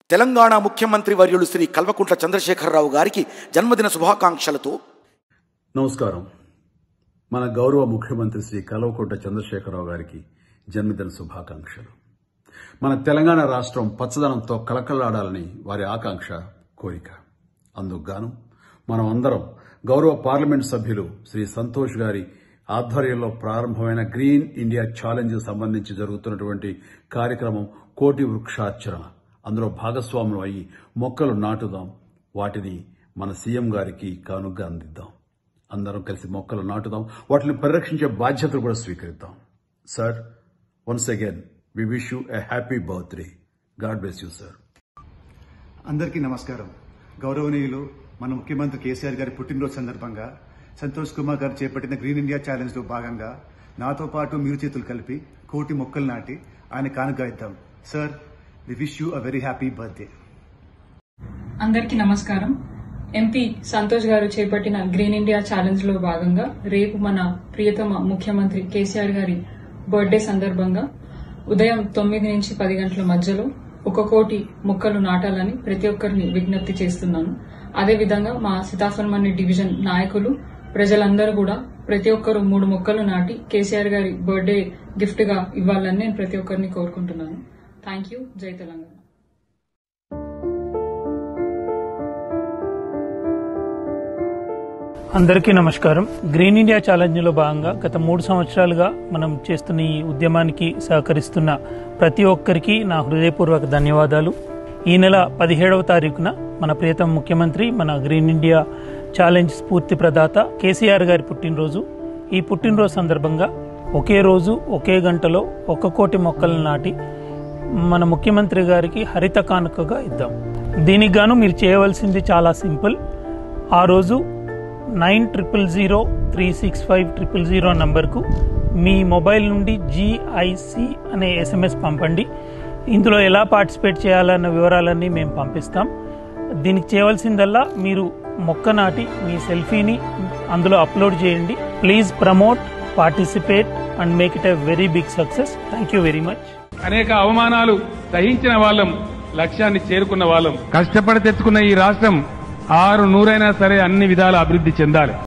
తెలంగాణ ముఖ్యమంత్రి వర్యులు శ్రీ కల్వకుంట్ల చంద్రశేఖరరావు గారికి జన్మదిన శుభాకాంక్షలతో నమస్కారం మన గౌరవ ముఖ్యమంత్రి శ్రీ కల్వకుంట్ల చంద్రశేఖరరావు గారికి జన్మదిన శుభాకాంక్షలు మన తెలంగాణ రాష్ట్రం పచ్చదనంతో కలకలాడాలని వారి ఆకాంక్ష కోరిక అందుకు గాను మనం అందరం గౌరవ పార్లమెంట్ సభ్యులు శ్రీ సంతోష్ గారి ఆధ్వర్యంలో ప్రారంభమైన గ్రీన్ ఇండియా ఛాలెంజ్ సంబంధించి జరుగుతున్నటువంటి కార్యక్రమం కోటి వృక్షాచరణ అందులో భాగస్వాములు అయ్యి మొక్కలు నాటుదాం వాటిని మన సీఎం గారికి కానుగ్గా అందిద్దాం అందరం కలిసి మొక్కలు నాటుదాం వాటిని పరిరక్షించే బాధ్యతలు కూడా స్వీకరిద్దాం sir once again we wish you a happy birthday God bless you sir అందరికీ నమస్కారం గౌరవనీయులు మన ముఖ్యమంత్రి కేసీఆర్ గారి పుట్టినరోజు సందర్భంగా సంతోష్ కుమార్ గారు చేపట్టిన గ్రీన్ ఇండియా ఛాలెంజ్ లో భాగంగా నాతో పాటు మీరు చేతులు కలిపి కోటి మొక్కలు నాటి ఆయన కానుక ఇద్దాం sir we wish you a very happy birthday అందరికీ నమస్కారం ఎంపీ సంతోష్ గారు చేపట్టిన గ్రీన్ ఇండియా ఛాలెంజ్ లో భాగంగా రేపు మన ప్రియతమ ముఖ్యమంత్రి కేసీఆర్ గారి బర్త్డే సందర్భంగా ఉదయం తొమ్మిది నుంచి పది గంటల మధ్యలో ఒక కోటి మొక్కలు నాటాలని ప్రతి ఒక్కరిని విజ్ఞప్తి చేస్తున్నాను అదేవిధంగా మా సీతాఫల్మణి డివిజన్ నాయకులు ప్రజలందరూ కూడా ప్రతి ఒక్కరు మూడు మొక్కలు నాటి కేసీఆర్ గారి బర్త్డే గిఫ్ట్ గా ఇవ్వాలని నేను ప్రతి ఒక్కరిని కోరుకుంటున్నాను థ్యాంక్ యూ జై తెలంగాణ అందరికీ నమస్కారం గ్రీన్ ఇండియా ఛాలెంజ్లో భాగంగా గత మూడు సంవత్సరాలుగా మనం చేస్తున్న ఈ ఉద్యమానికి సహకరిస్తున్న ప్రతి ఒక్కరికి నా హృదయపూర్వక ధన్యవాదాలు ఈ నెల పదిహేడవ తారీఖున మన ప్రియతమ ముఖ్యమంత్రి మన గ్రీన్ ఇండియా ఛాలెంజ్ స్ఫూర్తి ప్రదాత కేసీఆర్ గారి పుట్టినరోజు ఈ పుట్టినరోజు సందర్భంగా ఒకే రోజు ఒకే గంటలో ఒక కోటి మొక్కలను నాటి మన ముఖ్యమంత్రి గారికి హరిత కానుకగా ఇద్దాం దీనికి గాను మీరు చేయవలసింది చాలా సింపుల్ ఆ రోజు nine triple zero three six five triple zero నంబర్కు మీ మొబైల్ నుండి జిఐసి అనే ఎస్ఎంఎస్ పంపండి ఇందులో ఎలా పార్టిసిపేట్ చేయాలన్న వివరాలన్నీ మేము పంపిస్తాం దీనికి చేయవలసిందల్లా మీరు మొక్క నాటి మీ సెల్ఫీని అందులో అప్లోడ్ చేయండి please promote participate and make it a very big success thank you very much అనేక అవమానాలు సహించిన వాళ్ళం లక్ష్యాన్ని చేరుకున్న వాళ్ళం కష్టపడి తెచ్చుకున్న ఈ రాష్ట్రం ఆరు నూరైనా సరే అన్ని విధాల అభివృద్ధి చెందాలి